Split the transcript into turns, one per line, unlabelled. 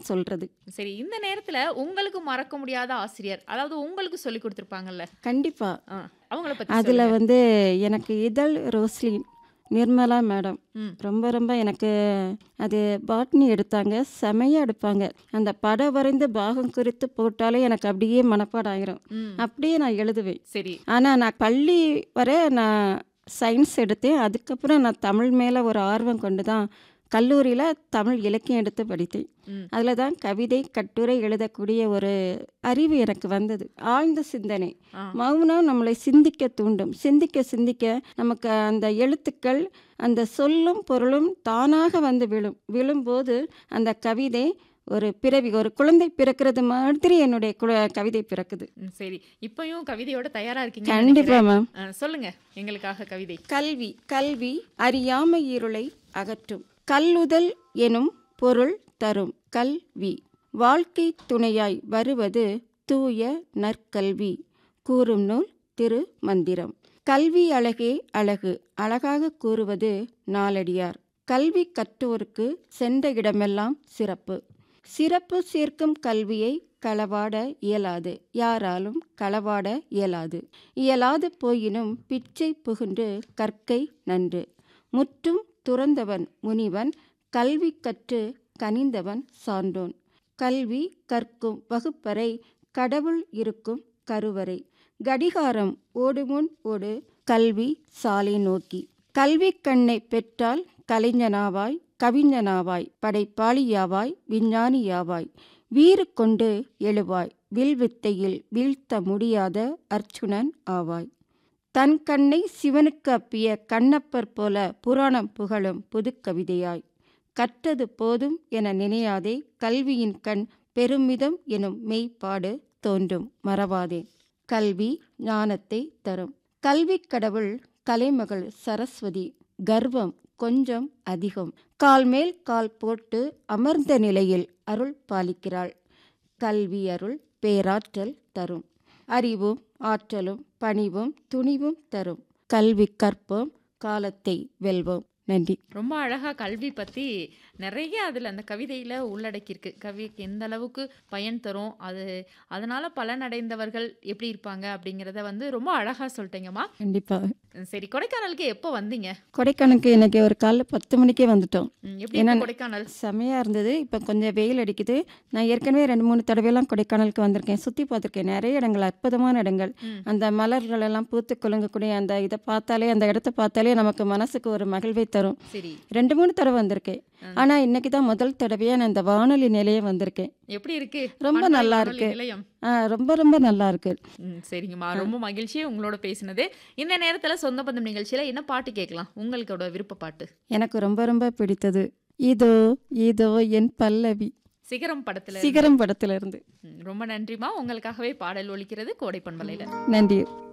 சொல்றது
சரி இந்த நேரத்துல உங்களுக்கு மறக்க முடியாத ஆசிரியர் அதாவது உங்களுக்கு சொல்லி கொடுத்துருப்பாங்கல்ல
கண்டிப்பா
ஆ, அவங்கள பத்தி
அதுல
சொல்லுங்க.
வந்து எனக்கு இதழ் ரோஸ்லின் நிர்மலா மேடம்
ம்.
ரொம்ப ரொம்ப எனக்கு அது பாட்னி எடுத்தாங்க செமையாக எடுப்பாங்க அந்த படம் வரைந்து பாகம் குறித்து போட்டாலே எனக்கு அப்படியே மனப்பாடம் ஆயிரும்
ம்,
அப்படியே நான் எழுதுவேன்
சரி
ஆனால் நான் பள்ளி வரை நான் சயின்ஸ் எடுத்தேன் அதுக்கப்புறம் நான் தமிழ் மேலே ஒரு ஆர்வம் கொண்டு தான் கல்லூரியில் தமிழ் இலக்கியம் எடுத்து படித்தேன்
ம்.
அதில் தான் கவிதை கட்டுரை எழுதக்கூடிய ஒரு அறிவு எனக்கு வந்தது ஆழ்ந்த சிந்தனை
ஆ.
மௌனம் நம்மளை சிந்திக்க தூண்டும் சிந்திக்க சிந்திக்க நமக்கு அந்த எழுத்துக்கள் அந்த சொல்லும் பொருளும் தானாக வந்து விழும் விழும்போது அந்த கவிதை ஒரு பிறவி ஒரு குழந்தை பிறக்கிறது மாதிரி என்னுடைய குழ- கவிதை பிறக்குது
ம், சரி இப்பயும் கவிதையோட தயாரா இருக்கீங்க
கண்டிப்பா மேம்
சொல்லுங்க எங்களுக்காக கவிதை
கல்வி கல்வி அறியாமை இருளை அகற்றும் கல்லுதல் எனும் பொருள் தரும் கல்வி வாழ்க்கை துணையாய் வருவது தூய நற்கல்வி கூறும் நூல் திரு மந்திரம் கல்வி அழகே அழகு அழகாக கூறுவது நாலடியார் கல்வி கற்றோருக்கு சென்ற இடமெல்லாம் சிறப்பு சிறப்பு சேர்க்கும் கல்வியை களவாட இயலாது யாராலும் களவாட இயலாது இயலாது போயினும் பிச்சை புகுண்டு கற்கை நன்று முற்றும் துறந்தவன் முனிவன் கல்வி கற்று கனிந்தவன் சான்றோன் கல்வி கற்கும் வகுப்பறை கடவுள் இருக்கும் கருவறை கடிகாரம் ஓடுமுன் ஓடு கல்வி சாலை நோக்கி கல்வி கண்ணை பெற்றால் கலைஞனாவாய் கவிஞனாவாய் படைப்பாளியாவாய் விஞ்ஞானியாவாய் வீறு கொண்டு எழுவாய் வில்வித்தையில் வீழ்த்த முடியாத அர்ச்சுனன் ஆவாய் தன் கண்ணை சிவனுக்கு அப்பிய கண்ணப்பர் போல புராணம் புகழும் புதுக்கவிதையாய் கற்றது போதும் என நினையாதே கல்வியின் கண் பெருமிதம் எனும் மெய்ப்பாடு தோன்றும் மறவாதே கல்வி ஞானத்தை தரும் கல்வி கடவுள் கலைமகள் சரஸ்வதி கர்வம் கொஞ்சம் அதிகம் கால் மேல் கால் போட்டு அமர்ந்த நிலையில் அருள் பாலிக்கிறாள் கல்வி அருள் பேராற்றல் தரும் அறிவும் ஆற்றலும் பணிவும் துணிவும் தரும் கல்வி கற்போம் காலத்தை வெல்வோம் நன்றி
ரொம்ப அழகா கல்வி பத்தி நிறைய அதுல அந்த கவிதையில உள்ளடக்கியிருக்கு கவிக்கு எந்த அளவுக்கு பயன் தரும் அது அதனால பலனடைந்தவர்கள் எப்படி இருப்பாங்க அப்படிங்கிறத வந்து ரொம்ப அழகா சொல்லிட்டீங்கம்மா
கண்டிப்பா
சரி கொடைக்கானலுக்கு எப்போ வந்தீங்க
கொடைக்கானலுக்கு இன்னைக்கு ஒரு காலைல பத்து மணிக்கே வந்துட்டோம்
ம், எப்படி
ஏன்னா-
இருக்கு கொடைக்கானல்
செமையாக இருந்தது இப்போ கொஞ்சம் வெயில் அடிக்குது நான் ஏற்கனவே ரெண்டு மூணு தடவையெல்லாம் கொடைக்கானலுக்கு வந்திருக்கேன் சுற்றி பார்த்துருக்கேன் நிறைய இடங்கள் அற்புதமான இடங்கள்
ம்.
அந்த மலர்கள் எல்லாம் பூத்து குலுங்கக்கூடிய அந்த இதை பார்த்தாலே அந்த இடத்த பார்த்தாலே நமக்கு மனசுக்கு ஒரு மகிழ்வை தரும்
சரி
ரெண்டு மூணு தடவை வந்திருக்கேன் ஆனால் இன்னைக்கு தான் முதல் தடவையாக நான் இந்த வானொலி நிலையம் வந்திருக்கேன்
எப்படி இருக்கு
ரொம்ப
பண்பலை
நல்லா
வானொலி
இருக்கு.
நிலையம்
ஆ, ரொம்ப ரொம்ப நல்லா இருக்கு
ம், சரிங்கம்மா ரொம்ப மகிழ்ச்சி உங்களோட பேசினது இந்த நேரத்துல சொந்த பந்தம் நிகழ்ச்சியில என்ன பாட்டு கேட்கலாம் உங்களுக்கோட விருப்ப பாட்டு
எனக்கு ரொம்ப ரொம்ப பிடித்தது இதோ இதோ என் பல்லவி
சிகரம் படத்துல
சிகரம் படத்துல இருந்து
ம், ரொம்ப நன்றிமா உங்களுக்காகவே பாடல் ஒலிக்கிறது கோடை பண்பலையில
நன்றி